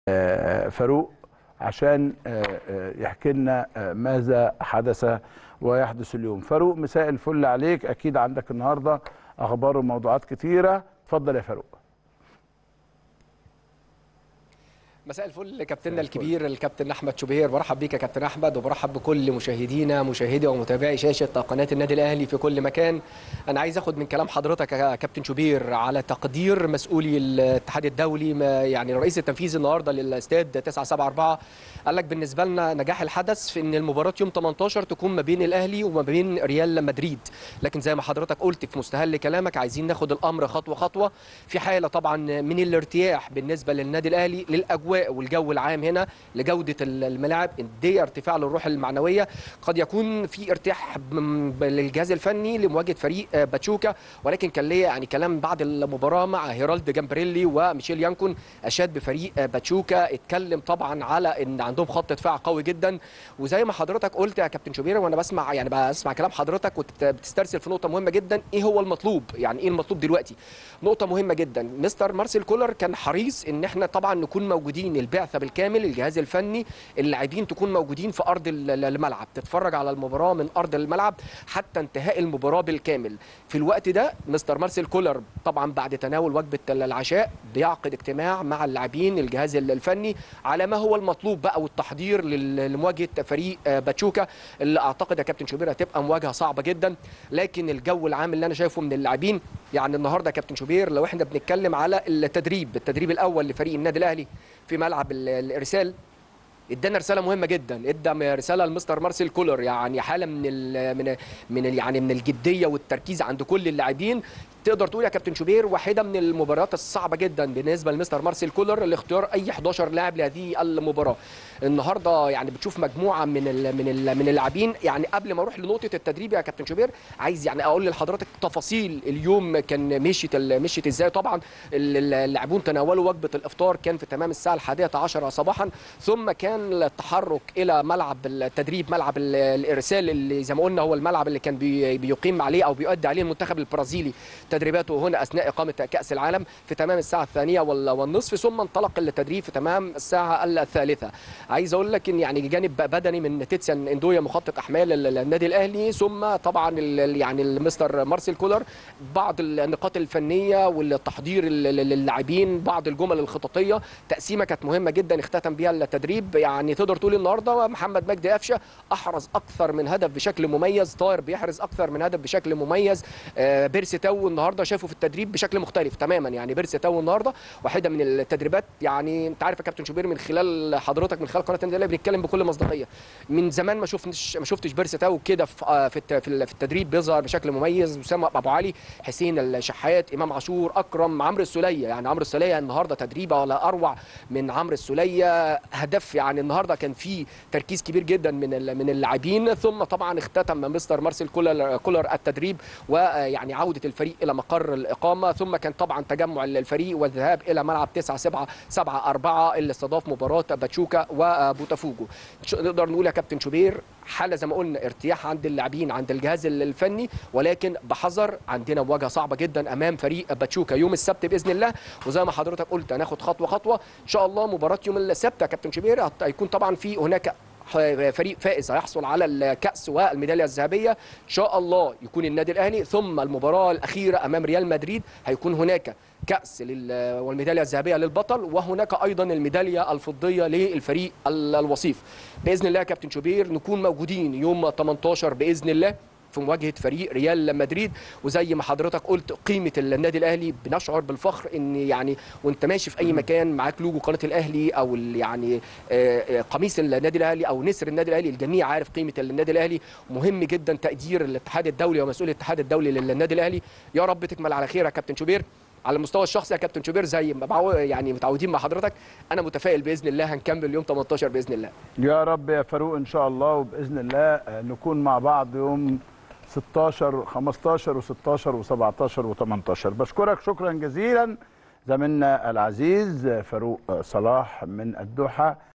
آه، فاروق عشان آه، آه، يحكي لنا آه، ماذا حدث ويحدث اليوم فاروق مساء الفل عليك اكيد عندك النهارده اخبار وموضوعات كتيره اتفضل يا فاروق مساء الفل كابتننا الكبير الكابتن احمد شوبير برحب بيك يا كابتن احمد وبرحب بكل مشاهدينا مشاهدي ومتابعي شاشه قناه النادي الاهلي في كل مكان انا عايز اخد من كلام حضرتك يا كابتن شوبير على تقدير مسؤولي الاتحاد الدولي ما يعني الرئيس التنفيذي النهارده للاستاد 974 قال لك بالنسبه لنا نجاح الحدث في ان المباراه يوم 18 تكون ما بين الاهلي وما بين ريال مدريد لكن زي ما حضرتك قلت في مستهل كلامك عايزين ناخد الامر خطوه خطوه في حاله طبعا من الارتياح بالنسبه للنادي الاهلي للاجواء والجو العام هنا لجوده الملاعب دي ارتفاع للروح المعنويه قد يكون في ارتياح م- للجهاز الفني لمواجهه فريق آه، باتشوكا ولكن كان ليا يعني كلام بعد المباراه مع هيرالد جامبريلي وميشيل يانكون اشاد بفريق آه، باتشوكا اتكلم طبعا على ان عندهم خط دفاع قوي جدا وزي ما حضرتك قلت يا كابتن شوبير وانا بسمع يعني بسمع كلام حضرتك وبتسترسل في نقطه مهمه جدا ايه هو المطلوب يعني ايه المطلوب دلوقتي نقطه مهمه جدا مستر مارسيل كولر كان حريص ان احنا طبعا نكون موجودين البعثه بالكامل الجهاز الفني اللاعبين تكون موجودين في ارض ال- ال- الملعب تتفرج على المباراه من ارض الملعب حتى انتهاء المباراه بالكامل في الوقت ده مستر مارسيل كولر طبعا بعد تناول وجبه العشاء بيعقد اجتماع مع اللاعبين الجهاز الفني على ما هو المطلوب بقى والتحضير لل- لمواجهه فريق آه، باتشوكا اللي اعتقد يا كابتن شوبير هتبقى مواجهه صعبه جدا لكن الجو العام اللي انا شايفه من اللاعبين يعني النهارده يا كابتن شوبير لو احنا بنتكلم على التدريب التدريب الاول لفريق النادي الاهلي في ملعب ال- الارسال ادانا رساله مهمه جدا ادى رساله لمستر مارسيل كولر يعني حاله من ال من من ال يعني من الجديه والتركيز عند كل اللاعبين تقدر تقول يا كابتن شوبير واحده من المباريات الصعبه جدا بالنسبه لمستر مارسيل كولر لاختيار اي 11 لاعب لهذه المباراه النهارده يعني بتشوف مجموعه من ال من ال من اللاعبين يعني قبل ما اروح لنقطه التدريب يا كابتن شوبير عايز يعني اقول لحضرتك تفاصيل اليوم كان مشيت ال- مشيت ازاي طبعا ال- ال- اللاعبون تناولوا وجبه الافطار كان في تمام الساعه الحادية عشرة صباحا ثم كان التحرك الى ملعب التدريب ملعب ال- الارسال اللي زي ما قلنا هو الملعب اللي كان بي- بيقيم عليه او بيؤدي عليه المنتخب البرازيلي تدريباته هنا اثناء اقامه كاس العالم في تمام الساعه الثانيه وال- والنصف ثم انطلق التدريب في تمام الساعه الثالثه عايز اقول لك ان يعني جانب بدني من تيتسيان اندويا مخطط احمال ال- النادي الاهلي ثم طبعا ال- يعني المستر مارسيل كولر بعض النقاط الفنيه والتحضير ال- ال- للاعبين بعض الجمل الخططيه تقسيمه كانت مهمه جدا اختتم بيها التدريب يعني تقدر تقول النهارده محمد مجدي قفشه احرز اكثر من هدف بشكل مميز طاهر بيحرز اكثر من هدف بشكل مميز آه، بيرسي تاو النهارده شافه في التدريب بشكل مختلف تماما يعني بيرسي تاو النهارده واحده من التدريبات يعني انت عارف يا كابتن شوبير من خلال حضرتك من خلال قناه النادي الاهلي بنتكلم بكل مصداقيه من زمان ما شفتش ما شفتش بيرسي تاو كده في آه، في الت- في ال- في التدريب بيظهر بشكل مميز اسامه ابو علي حسين الشحات امام عاشور اكرم عمرو السوليه يعني عمرو السوليه النهارده تدريبه ولا اروع من عمرو السوليه هدف يعني النهارده كان في تركيز كبير جدا من ال- من اللاعبين ثم طبعا اختتم مستر مارسيل كولر كولر التدريب ويعني عوده الفريق الى مقر الاقامه ثم كان طبعا تجمع الفريق والذهاب الى ملعب 9 7 7 4 اللي استضاف مباراه باتشوكا وبوتافوجو ش- نقدر نقول يا كابتن شوبير حاله زي ما قلنا ارتياح عند اللاعبين عند الجهاز الفني ولكن بحذر عندنا مواجهه صعبه جدا امام فريق باتشوكا يوم السبت باذن الله وزي ما حضرتك قلت هناخد خطوه خطوه ان شاء الله مباراه يوم السبت يا كابتن شوبير هت- هيكون طبعا في هناك فريق فائز هيحصل على الكأس والميدالية الذهبية إن شاء الله يكون النادي الأهلي ثم المباراة الأخيرة أمام ريال مدريد هيكون هناك كأس لل- والميدالية الذهبية للبطل وهناك أيضا الميدالية الفضية للفريق ال- الوصيف بإذن الله يا كابتن شوبير نكون موجودين يوم 18 بإذن الله في مواجهه فريق ريال مدريد وزي ما حضرتك قلت قيمه النادي الاهلي بنشعر بالفخر ان يعني وانت ماشي في اي مكان معاك لوجو قناه الاهلي او ال- يعني آه، آه، قميص النادي الاهلي او نسر النادي الاهلي الجميع عارف قيمه النادي الاهلي مهم جدا تقدير الاتحاد الدولي ومسؤول الاتحاد الدولي للنادي الاهلي يا رب تكمل على خير يا كابتن شوبير على المستوى الشخصي يا كابتن شوبير زي ما بعو- يعني متعودين مع حضرتك انا متفائل باذن الله هنكمل يوم 18 باذن الله يا رب يا فاروق ان شاء الله وباذن الله آه، نكون مع بعض يوم 16 15 و16 و17 و18 بشكرك شكرا جزيلا زميلنا العزيز فاروق صلاح من الدوحه